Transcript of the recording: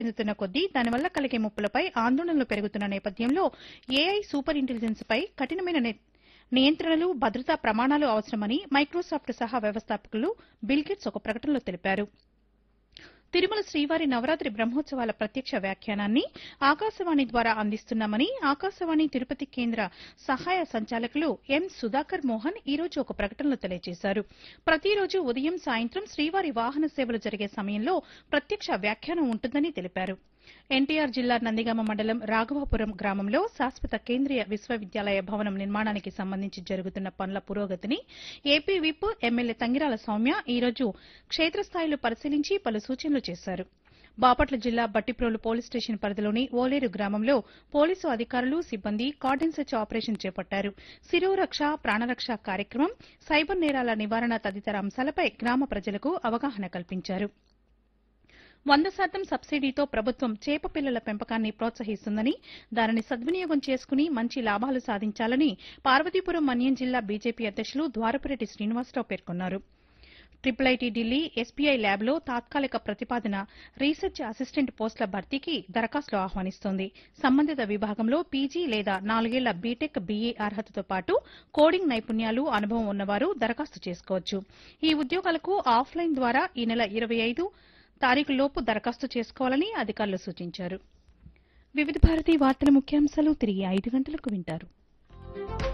చెందుతున్న కొద్దీ దానివల్ల కలిగే ముప్పులపై ఆందోళనలు పెరుగుతున్న నేపథ్యంలో ఏఐ సూపర్ ఇంటెలిజెన్స్ పై కఠినమైన ని- నియంత్రణలు భద్రతా ప్రమాణాలు అవసరమని మైక్రోసాఫ్ట్ సహా వ్యవస్థాపకులు బిల్గేట్స్ ఒక ప్రకటనలో తెలిపారు తిరుమల శ్రీవారి నవరాత్రి బ్రహ్మోత్సవాల ప్రత్యక్ష వ్యాఖ్యానాన్ని ఆకాశవాణి ద్వారా అందిస్తున్నామని ఆకాశవాణి తిరుపతి కేంద్ర సహాయ సంచాలకులు ఎం సుధాకర్ మోహన్ ఈ రోజు ఒక ప్రకటనలో తెలియజేశారు ప్రతిరోజు ఉదయం సాయంత్రం శ్రీవారి వాహన సేవలు జరిగే సమయంలో ప్రత్యక్ష వ్యాఖ్యానం ఉంటుందని తెలిపారు ఎన్టీఆర్ జిల్లా నందిగామ మండలం రాఘవాపురం గ్రామంలో శాశ్వత కేంద్రీయ విశ్వవిద్యాలయ భవనం నిర్మాణానికి సంబంధించి జరుగుతున్న పనుల పురోగతిని A P whip M L A Thangirala Soumya ఈ రోజు క్షేత్రస్థాయిలో పరిశీలించి పలు సూచనలు చేశారు బాపట్ల జిల్లా బట్టిప్రోలు పోలీస్ స్టేషన్ పరిధిలోని ఓలేరు గ్రామంలో పోలీసు అధికారులు సిబ్బంది కార్డన్ సెర్చ్ ఆపరేషన్ చేపట్టారు శిరోరక్ష ప్రాణరక్ష కార్యక్రమం సైబర్ నేరాల నివారణ తదితర అంశాలపై గ్రామ ప్రజలకు అవగాహన కల్పించారు వంద శాతం సబ్సిడీతో ప్రభుత్వం చేప పిల్లల పెంపకాన్ని ప్రోత్సహిస్తుందని దానిని సద్వినియోగం చేసుకుని మంచి లాభాలు సాధించాలని పార్వతీపురం మన్యం జిల్లా బీజేపీ అధ్యక్షులు ద్వారపురెడ్డి శ్రీనివాసరావు పేర్కొన్నారు ట్రిపుల్ ఐటీ ఢిల్లీ ఎస్బీఐ ల్యాబ్లో తాత్కాలిక ప్రతిపాదన రీసెర్చ్ అసిస్టెంట్ పోస్టుల భర్తీకి దరఖాస్తులు ఆహ్వానిస్తోంది సంబంధిత విభాగంలో పీజీ లేదా నాలుగేళ్ల బీటెక్ బీఏ అర్హతతో పాటు కోడింగ్ నైపుణ్యాలు అనుభవం ఉన్నవారు దరఖాస్తు చేసుకోవచ్చు ఈ ఉద్యోగాలకు ఆఫ్లైన్ ద్వారా ఈ నెల ఇరవై ఐదు తారీఖులోపు దరఖాస్తు చేసుకోవాలని అధికారులు సూచించారు వివిధ భారతి వార్తల ముఖ్యాంశాలు తిరిగి ఐదు గంటలకు వింటారు